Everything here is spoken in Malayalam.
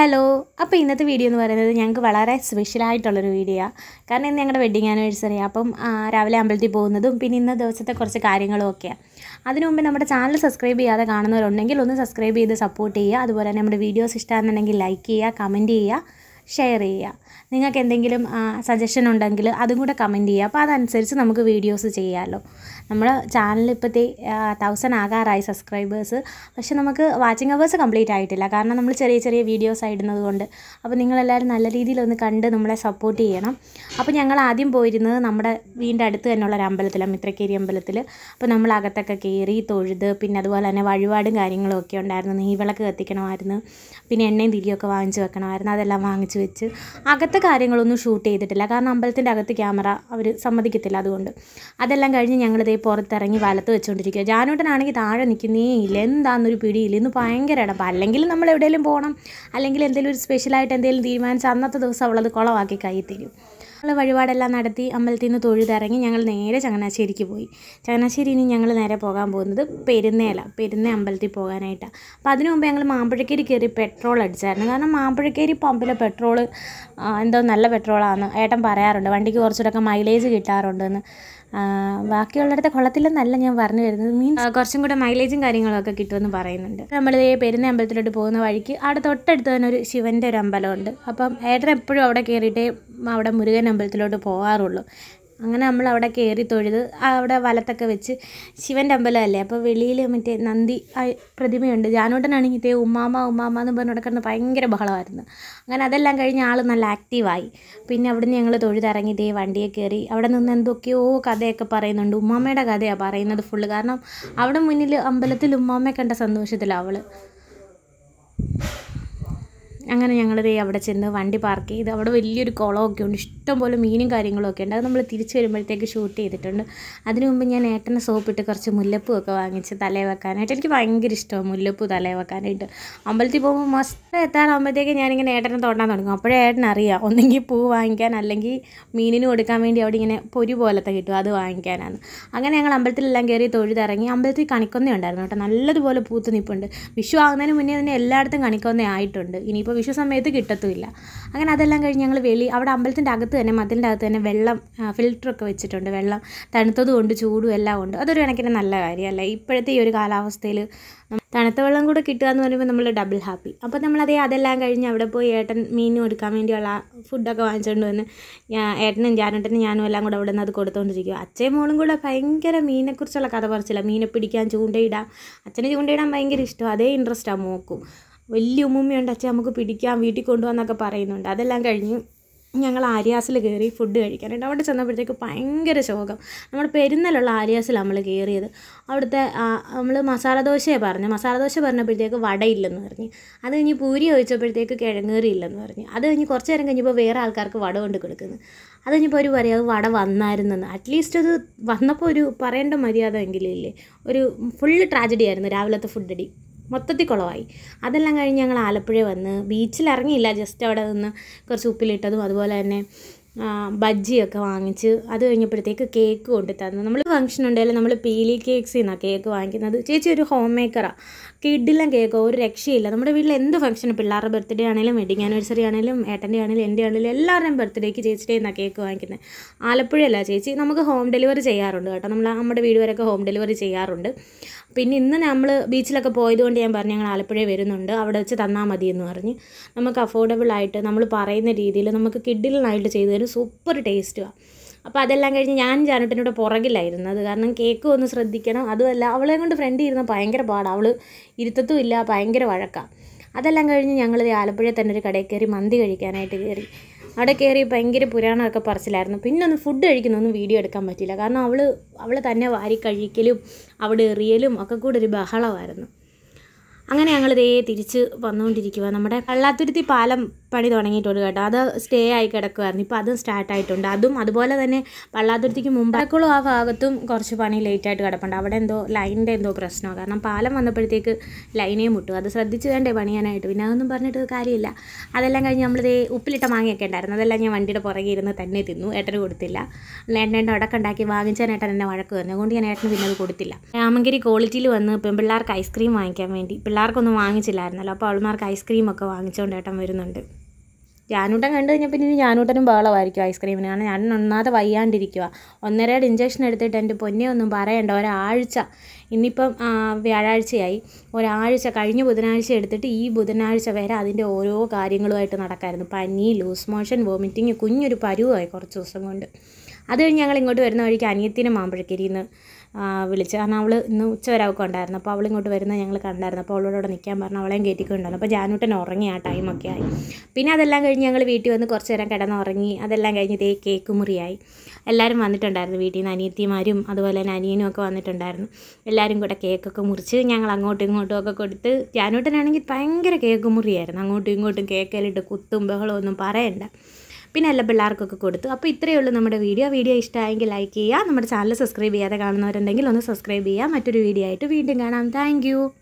ഹലോ അപ്പോൾ ഇന്നത്തെ വീഡിയോ എന്ന് പറയുന്നത് ഞങ്ങൾക്ക് വളരെ സ്പെഷ്യലായിട്ടുള്ളൊരു വീഡിയോ ആണ് കാരണം ഇന്ന് ഞങ്ങളുടെ വെഡിങ് ആനിവേഴ്സറി അപ്പം ആ, രാവിലെ അമ്പലത്തിൽ പോകുന്നതും പിന്നെ ഇന്ന ദിവസത്തെ കുറച്ച് കാര്യങ്ങളും ഒക്കെയാണ് അതിനു മുമ്പ് നമ്മുടെ ചാനൽ സബ്സ്ക്രൈബ് ചെയ്യാതെ കാണുന്നവരുണ്ടെങ്കിൽ ഒന്ന് സബ്സ്ക്രൈബ് ചെയ്ത് സപ്പോർട്ട് ചെയ്യുക അതുപോലെ തന്നെ നമ്മുടെ വീഡിയോസ് ഇഷ്ടമാണെന്നുണ്ടെങ്കിൽ ലൈക്ക് ചെയ്യുക കമൻറ്റ് ചെയ്യുക ഷെയർ ചെയ്യുക നിങ്ങൾക്ക് എന്തെങ്കിലും സജഷൻ ഉണ്ടെങ്കിൽ അതും കൂടെ കമൻറ്റ് ചെയ്യുക അപ്പോൾ അതനുസരിച്ച് നമുക്ക് വീഡിയോസ് ചെയ്യാമല്ലോ നമ്മുടെ ചാനൽ ഇപ്പോഴത്തെ തൗസൻഡ് ആകാറായി സബ്സ്ക്രൈബേഴ്സ് പക്ഷെ നമുക്ക് വാച്ചിങ് അവേഴ്സ് കംപ്ലീറ്റ് ആയിട്ടില്ല കാരണം നമ്മൾ ചെറിയ ചെറിയ വീഡിയോസ് ആയിടുന്നത് കൊണ്ട് അപ്പോൾ നിങ്ങളെല്ലാവരും നല്ല രീതിയിലൊന്ന് കണ്ട് നമ്മളെ സപ്പോർട്ട് ചെയ്യണം അപ്പോൾ ഞങ്ങൾ ആദ്യം പോയിരുന്നത് നമ്മുടെ വീടിൻ്റെ അടുത്ത് തന്നെയുള്ള ഒരു അമ്പലത്തിലാണ് മിത്രക്കേരി അമ്പലത്തിൽ അപ്പോൾ നമ്മൾ അകത്തൊക്കെ കയറി തൊഴുത് പിന്നെ അതുപോലെ തന്നെ വഴിപാടും കാര്യങ്ങളും ഒക്കെ ഉണ്ടായിരുന്നു നെയ്വിളക്ക് കത്തിക്കണമായിരുന്നു പിന്നെ എണ്ണയും തിരിയൊക്കെ വാങ്ങിച്ച് വെക്കണമായിരുന്നു അതെല്ലാം വാങ്ങിച്ച് വെച്ച് അകത്തെ കാര്യങ്ങളൊന്നും ഷൂട്ട് ചെയ്തിട്ടില്ല കാരണം അമ്പലത്തിൻ്റെ അകത്ത് ക്യാമറ അവർ സമ്മതിക്കത്തില്ല അതുകൊണ്ട് അതെല്ലാം കഴിഞ്ഞ് ഞങ്ങളിതേ പുറത്തിറങ്ങി വലത്ത് വെച്ചുകൊണ്ടിരിക്കുക ജാനൂട്ടനാണെങ്കിൽ താഴെ നിൽക്കുന്നേ ഇല്ല എന്താണെന്നൊരു പിടിയില്ല ഇന്ന് ഭയങ്കര ഇടം അല്ലെങ്കിൽ നമ്മൾ എവിടെയെങ്കിലും പോകണം അല്ലെങ്കിൽ എന്തെങ്കിലും ഒരു സ്പെഷ്യലായിട്ട് എന്തെങ്കിലും തീരുമാനിച്ച് അന്നത്തെ ദിവസം അവളത് കുളമാക്കി കൈ തരും ഞങ്ങൾ വഴിപാടെല്ലാം നടത്തി അമ്പലത്തിൽ നിന്ന് തൊഴുതിറങ്ങി ഞങ്ങൾ നേരെ ചങ്ങനാശ്ശേരിക്ക് പോയി ചങ്ങനാശ്ശേരി ഇനി ഞങ്ങൾ നേരെ പോകാൻ പോകുന്നത് പെരുന്നേല പെരുന്ന അമ്പലത്തിൽ പോകാനായിട്ടാണ് അപ്പോൾ അതിനു മുമ്പ് ഞങ്ങൾ മാമ്പഴക്കേരി കയറി പെട്രോൾ അടിച്ചായിരുന്നു കാരണം മാമ്പഴക്കേരി പമ്പിലെ പെട്രോൾ എന്തോ നല്ല പെട്രോളാണ് ഏട്ടൻ പറയാറുണ്ട് വണ്ടിക്ക് കുറച്ചുകൂടെ മൈലേജ് കിട്ടാറുണ്ടെന്ന് ആ, ബാക്കിയുള്ളിടത്ത് കൊള്ളത്തില്ലെന്നല്ല ഞാൻ പറഞ്ഞു വരുന്നത് മീൻസ് കുറച്ചും കൂടെ മൈലേജും കാര്യങ്ങളൊക്കെ കിട്ടുമെന്ന് പറയുന്നുണ്ട് നമ്മൾ ഈ പെരുന്ന അമ്പലത്തിലോട്ട് പോകുന്ന വഴിക്ക് അവിടെ തൊട്ടടുത്ത് തന്നെ ഒരു ശിവൻ്റെ ഒരു അമ്പലമുണ്ട് അപ്പം ഏട്ടൻ എപ്പോഴും അവിടെ കയറിയിട്ടേ അവിടെ മുരുകൻ അമ്പലത്തിലോട്ട് പോകാറുള്ളൂ അങ്ങനെ നമ്മൾ അവിടെ കയറി തൊഴുത് അവിടെ വലത്തൊക്കെ വെച്ച് ശിവൻ്റെ അമ്പലമല്ലേ അപ്പോൾ വെളിയിൽ മറ്റേ നന്ദി ആ പ്രതിമയുണ്ട് ജാനൂട്ടനാണെങ്കിൽ ഇതേ ഉമ്മാമ ഉമ്മാമ എന്ന് പറഞ്ഞ് കിടക്കുന്ന ഭയങ്കര ബഹളമായിരുന്നു അങ്ങനെ അതെല്ലാം കഴിഞ്ഞ് ആൾ നല്ല ആക്റ്റീവായി പിന്നെ അവിടുന്ന് ഞങ്ങൾ തൊഴുതിറങ്ങി ഇതേ വണ്ടിയെ കയറി അവിടെ നിന്ന് എന്തൊക്കെയോ കഥയൊക്കെ പറയുന്നുണ്ട് ഉമ്മാമ്മയുടെ കഥയാണ് പറയുന്നത് ഫുള്ള് കാരണം അവിടെ മുന്നിൽ അമ്പലത്തിൽ ഉമ്മാമ്മയെ കണ്ട സന്തോഷത്തിലാണ് അവൾ അങ്ങനെ ഞങ്ങൾ ദേ അവിടെ ചെന്ന് വണ്ടി പാർക്ക് ചെയ്ത് അവിടെ വലിയൊരു കുളമൊക്കെ ഉണ്ട് ഇഷ്ടംപോലെ മീനും കാര്യങ്ങളും ഒക്കെ ഉണ്ട് അത് നമ്മൾ തിരിച്ച് വരുമ്പോഴത്തേക്ക് ഷൂട്ട് ചെയ്തിട്ടുണ്ട് അതിനു മുമ്പ് ഞാൻ ഏട്ടനെ സോപ്പിട്ട് കുറച്ച് മുല്ലപ്പൂ ഒക്കെ വാങ്ങിച്ച് തലയിൽ വെക്കാനായിട്ട് എനിക്ക് ഭയങ്കര ഇഷ്ടമാണ് മുല്ലപ്പൂ തലയിൽ വെക്കാനായിട്ട് അമ്പലത്തിൽ പോകുമ്പോൾ മസ്റ്റ് എത്താറാകുമ്പോഴത്തേക്ക് ഞാനിങ്ങനെ ഏട്ടനെ തോണ്ടാൻ തുടങ്ങും അപ്പോഴേ ഏട്ടൻ അറിയാം ഒന്നെങ്കിൽ പൂ വാങ്ങിക്കാൻ അല്ലെങ്കിൽ മീനിന് കൊടുക്കാൻ വേണ്ടി അവിടെ ഇങ്ങനെ പൊരി പോലത്തെ കിട്ടും അത് വാങ്ങിക്കാനാണ് അങ്ങനെ ഞങ്ങൾ അമ്പലത്തിലെല്ലാം കയറി തൊഴുതിറങ്ങി അമ്പലത്തിൽ കണിക്കൊന്ന ഉണ്ടായിരുന്നു കേട്ടോ നല്ലതുപോലെ പൂത്ത് നിൽപ്പുണ്ട് വിഷു ആകുന്നതിന് മുന്നേ തന്നെ എല്ലായിടത്തും കണിക്കൊന്ന ആയിട്ടുണ്ട് ഇനിയിപ്പോൾ വിഷു സമയത്ത് കിട്ടത്തുമില്ല അങ്ങനെ അതെല്ലാം കഴിഞ്ഞ് ഞങ്ങൾ വെളി അവിടെ അമ്പലത്തിൻ്റെ അകത്ത് തന്നെ മതിലിൻ്റെ അകത്ത് തന്നെ വെള്ളം ഫിൽറ്ററൊക്കെ വെച്ചിട്ടുണ്ട് വെള്ളം തണുത്തതും ഉണ്ട് ചൂടും എല്ലാം ഉണ്ട് അതൊരു കണക്കിന് നല്ല കാര്യമല്ലേ ഇപ്പോഴത്തെ ഈ ഒരു കാലാവസ്ഥയിൽ തണുത്ത വെള്ളം കൂടെ കിട്ടുക എന്ന് പറയുമ്പോൾ നമ്മൾ ഡബിൾ ഹാപ്പി അപ്പോൾ നമ്മളതേ അതെല്ലാം കഴിഞ്ഞ് അവിടെ പോയി ഏട്ടൻ മീനും എടുക്കാൻ വേണ്ടിയുള്ള ഫുഡൊക്കെ വാങ്ങിച്ചുകൊണ്ട് വന്ന് ഞാൻ ഏട്ടനും ജാനേട്ടനും ഞാനും എല്ലാം കൂടെ അവിടെ നിന്ന് അത് കൊടുത്തുകൊണ്ടിരിക്കുക അച്ഛയും മോളും കൂടെ ഭയങ്കര മീനെക്കുറിച്ചുള്ള കഥ പറച്ചില്ല മീനെ പിടിക്കാൻ ചൂണ്ടയിടാം അച്ഛന് ചൂണ്ടയിടാൻ ഭയങ്കര ഇഷ്ടം അതേ ഇൻട്രസ്റ്റാണ് മോക്കും വലിയ ഉമ്മുമ്മയുണ്ട് അച്ഛൻ നമുക്ക് പിടിക്കാം വീട്ടിൽ കൊണ്ടുപോകാന്നൊക്കെ പറയുന്നുണ്ട് അതെല്ലാം കഴിഞ്ഞ് ഞങ്ങൾ ആര്യാസിൽ കയറി ഫുഡ് കഴിക്കാനായിട്ട് അവിടെ ചെന്നപ്പോഴത്തേക്ക് ഭയങ്കര ശോകം നമ്മുടെ പെരുന്നലുള്ള ആര്യാസിൽ നമ്മൾ കയറിയത് അവിടുത്തെ നമ്മൾ മസാല ദോശയാണ് പറഞ്ഞു മസാല ദോശ പറഞ്ഞപ്പോഴത്തേക്ക് വടയില്ലെന്ന് പറഞ്ഞു അത് കഴിഞ്ഞ് പൂരി ചോദിച്ചപ്പോഴത്തേക്ക് കിഴങ്ങേറി ഇല്ലെന്ന് പറഞ്ഞു അത് കഴിഞ്ഞ് കുറച്ച് നേരം കഴിഞ്ഞപ്പോൾ വേറെ ആൾക്കാർക്ക് വട കൊണ്ട് കൊടുക്കുന്നു അത് കഴിഞ്ഞപ്പോൾ ഒരു പറയും അത് വട വന്നായിരുന്നെന്ന് അറ്റ്ലീസ്റ്റ് അത് വന്നപ്പോൾ ഒരു പറയേണ്ട മര്യാദ എങ്കിലും ഇല്ലേ ഒരു ഫുള്ള് ട്രാജഡി ആയിരുന്നു രാവിലത്തെ ഫുഡ് അടി മൊത്തത്തിൽ കുളമായി അതെല്ലാം കഴിഞ്ഞ് ഞങ്ങൾ ആലപ്പുഴ വന്ന് ബീച്ചിൽ ഇറങ്ങിയില്ല ജസ്റ്റ് അവിടെ നിന്ന് കുറച്ച് ഉപ്പിലിട്ടതും അതുപോലെ തന്നെ ആ, ബജ്ജിയൊക്കെ വാങ്ങിച്ച് അത് കഴിഞ്ഞപ്പോഴത്തേക്ക് കേക്ക് കൊണ്ട് തന്നു നമ്മൾ ഫംഗ്ഷൻ ഉണ്ടെങ്കിൽ നമ്മൾ പീലി കേക്ക്സിൽ നിന്നാണ് കേക്ക് വാങ്ങിക്കുന്നത് ചേച്ചി ഒരു ഹോം മേക്കറാണ് കിഡിലും കേക്ക് ഒരു രക്ഷയില്ല നമ്മുടെ വീട്ടിൽ എന്ത് ഫംഗ്ഷൻ പിള്ളേരുടെ ബർത്ത്ഡേ ആണെങ്കിലും വെഡിങ് ആനിവേഴ്സറി ആണെങ്കിലും ഏട്ടൻ്റെ ആണെങ്കിലും എൻ്റെ ആണെങ്കിലും എല്ലാവരുടെയും ബർത്ത്ഡേക്ക് ചേച്ചിയുടെ നിന്നാണ് കേക്ക് വാങ്ങിക്കുന്നത് ആലപ്പുഴയല്ല ചേച്ചി നമുക്ക് ഹോം ഡെലിവറി ചെയ്യാറുണ്ട് കേട്ടോ നമ്മൾ നമ്മുടെ വീട് വരെയൊക്കെ ഹോം ഡെലിവറി ചെയ്യാറുണ്ട് പിന്നെ ഇന്ന് നമ്മൾ ബീച്ചിലൊക്കെ പോയതുകൊണ്ട് ഞാൻ പറഞ്ഞു ഞങ്ങൾ ആലപ്പുഴ വരുന്നുണ്ട് അവിടെ വെച്ച് തന്നാൽ മതി എന്ന് പറഞ്ഞ് നമുക്ക് അഫോർഡബിൾ ആയിട്ട് നമ്മൾ പറയുന്ന രീതിയിൽ നമുക്ക് കിഡിലിനായിട്ട് ചെയ്തു തരും സൂപ്പർ ടേസ്റ്റുമാണ് അപ്പോൾ അതെല്ലാം കഴിഞ്ഞ് ഞാൻ ജാനുട്ടിനോട് പുറകിലായിരുന്നത് കാരണം കേക്ക് ഒന്ന് ശ്രദ്ധിക്കണം അതുമല്ല അവളെ കൊണ്ട് ഫ്രണ്ട് ഇരുന്ന ഭയങ്കര പാടാണ് അവൾ ഇരുത്തത്തും ഇല്ല ഭയങ്കര വഴക്കാണ് അതെല്ലാം കഴിഞ്ഞ് ഞങ്ങൾ ആലപ്പുഴയിൽ തന്നെ ഒരു കടയിൽ കയറി മന്തി കഴിക്കാനായിട്ട് കയറി അവിടെ കയറി ഭയങ്കര പുരാണമൊക്കെ പറച്ചിലായിരുന്നു പിന്നെ ഒന്ന് ഫുഡ് കഴിക്കുന്നൊന്നും വീഡിയോ എടുക്കാൻ പറ്റിയില്ല കാരണം അവൾ അവൾ തന്നെ വാരി കഴിക്കലും അവിടെ എറിയലും ഒക്കെ കൂടെ ഒരു ബഹളമായിരുന്നു അങ്ങനെ ഞങ്ങൾ ഇതേ തിരിച്ച് വന്നുകൊണ്ടിരിക്കുക നമ്മുടെ കള്ളാത്തുരുത്തി പാലം പണി തുടങ്ങിയിട്ടുണ്ട് കേട്ടോ അത് സ്റ്റേ ആയി കിടക്കുമായിരുന്നു ഇപ്പോൾ അതും സ്റ്റാർട്ട് ആയിട്ടുണ്ട് അതും അതുപോലെ തന്നെ പള്ളാതുരുത്തിക്ക് മുമ്പാക്കുളം ആ ഭാഗത്തും കുറച്ച് പണി ലേറ്റായിട്ട് കിടപ്പുണ്ട് അവിടെ എന്തോ ലൈനിൻ്റെ എന്തോ പ്രശ്നമാണ് കാരണം പാലം വന്നപ്പോഴത്തേക്ക് ലൈനേ മുട്ടും അത് ശ്രദ്ധിച്ച് വേണ്ടേ പണിയാനായിട്ട് പിന്നെ അതൊന്നും പറഞ്ഞിട്ട് കാര്യമില്ല അതെല്ലാം കഴിഞ്ഞ് നമ്മളിത് ഉപ്പിലിട്ട മാങ്ങയൊക്കെ ഉണ്ടായിരുന്നു അതെല്ലാം ഞാൻ വണ്ടിയുടെ പുറകെ ഇരുന്ന് തന്നെ തിന്നു ഏട്ടന് കൊടുത്തില്ല ഏട്ടൻ്റെ ഉടക്കുണ്ടാക്കി വാങ്ങിച്ചാൽ ഏട്ടൻ എന്നെ വഴക്ക് പറഞ്ഞു അതുകൊണ്ട് ഞാൻ ഏട്ടന് പിന്നെ അത് കൊടുത്തില്ല രാമങ്കരി ക്വാളിറ്റിയിൽ വന്ന് പെൺപിള്ളേർക്ക് ഐസ്ക്രീം വാങ്ങിക്കാൻ വേണ്ടി പിള്ളേർക്കൊന്നും വാങ്ങിച്ചില്ലായിരുന്നല്ലോ അപ്പോൾ അവൾമാർക്ക് ഐസ്ക്രീം ഒക്കെ വാങ്ങിച്ചുകൊണ്ട് ഏട്ടൻ വരുന്നുണ്ട് ജാനൂട്ടൻ കണ്ടു കഴിഞ്ഞപ്പോൾ ഇനി ജാനൂട്ടനും ബഹളമായിരിക്കും ഐസ്ക്രീമിന് കാരണം ഞാൻ ഒന്നാമത് വയ്യാണ്ടിരിക്കുക ഒന്നരയുടെ ഇഞ്ചക്ഷൻ എടുത്തിട്ട് എൻ്റെ പൊന്നെ ഒന്നും പറയണ്ട ഒരാഴ്ച ഇന്നിപ്പം ആ, വ്യാഴാഴ്ചയായി ഒരാഴ്ച കഴിഞ്ഞ ബുധനാഴ്ച എടുത്തിട്ട് ഈ ബുധനാഴ്ച വരെ അതിൻ്റെ ഓരോ കാര്യങ്ങളുമായിട്ട് നടക്കായിരുന്നു പനി ലൂസ് മോഷൻ വോമിറ്റിങ് കുഞ്ഞൊരു പരുവായി കുറച്ച് ദിവസം കൊണ്ട് അത് കഴിഞ്ഞ് ഞങ്ങൾ ഇങ്ങോട്ട് വരുന്ന വഴിക്ക് അനിയത്തിനെ മാമ്പഴക്കരിയിൽ നിന്ന് വിളിച്ച് കാരണം അവൾ ഇന്ന് ഉച്ച വരെ അവൾക്ക് ഉണ്ടായിരുന്നു അപ്പോൾ അവൾ ഇങ്ങോട്ട് വരുന്നത് ഞങ്ങൾ കണ്ടായിരുന്നു അപ്പോൾ അവളോട് അവിടെ നിൽക്കാൻ പറഞ്ഞു അവളെയും കയറ്റിക്കൊണ്ടായിരുന്നു അപ്പോൾ ജാനൂട്ടൻ ഉറങ്ങി ആ ടൈമൊക്കെ ആയി പിന്നെ അതെല്ലാം കഴിഞ്ഞ് ഞങ്ങൾ വീട്ടിൽ വന്ന് കുറച്ച് നേരം കിടന്നുറങ്ങി അതെല്ലാം കഴിഞ്ഞ് ഇതേ കേക്ക് മുറിയായി എല്ലാവരും വന്നിട്ടുണ്ടായിരുന്നു വീട്ടിൽ നിന്ന് അനിയത്തിമാരും അതുപോലെ തന്നെ അനിയനും ഒക്കെ വന്നിട്ടുണ്ടായിരുന്നു എല്ലാവരും കൂടെ കേക്കൊക്കെ മുറിച്ച് ഞങ്ങൾ അങ്ങോട്ടും ഇങ്ങോട്ടും ഒക്കെ കൊടുത്ത് ജാനൂട്ടനാണെങ്കിൽ ഭയങ്കര കേക്ക് മുറിയായിരുന്നു അങ്ങോട്ടും ഇങ്ങോട്ടും കേക്കിലിട്ട് കുത്തും ബഹളവും ഒന്നും പറയണ്ട പിന്നെ എല്ലാ പിള്ളേർക്കൊക്കെ കൊടുത്തു അപ്പോൾ ഇത്രയേ ഉള്ളൂ നമ്മുടെ വീഡിയോ വീഡിയോ ഇഷ്ടമായെങ്കിൽ ലൈക്ക് ചെയ്യുക നമ്മുടെ ചാനൽ സബ്സ്ക്രൈബ് ചെയ്യാതെ കാണുന്നവരുണ്ടെങ്കിൽ ഒന്ന് സബ്സ്ക്രൈബ് ചെയ്യുക മറ്റൊരു വീഡിയോ ആയിട്ട് വീണ്ടും കാണാം താങ്ക്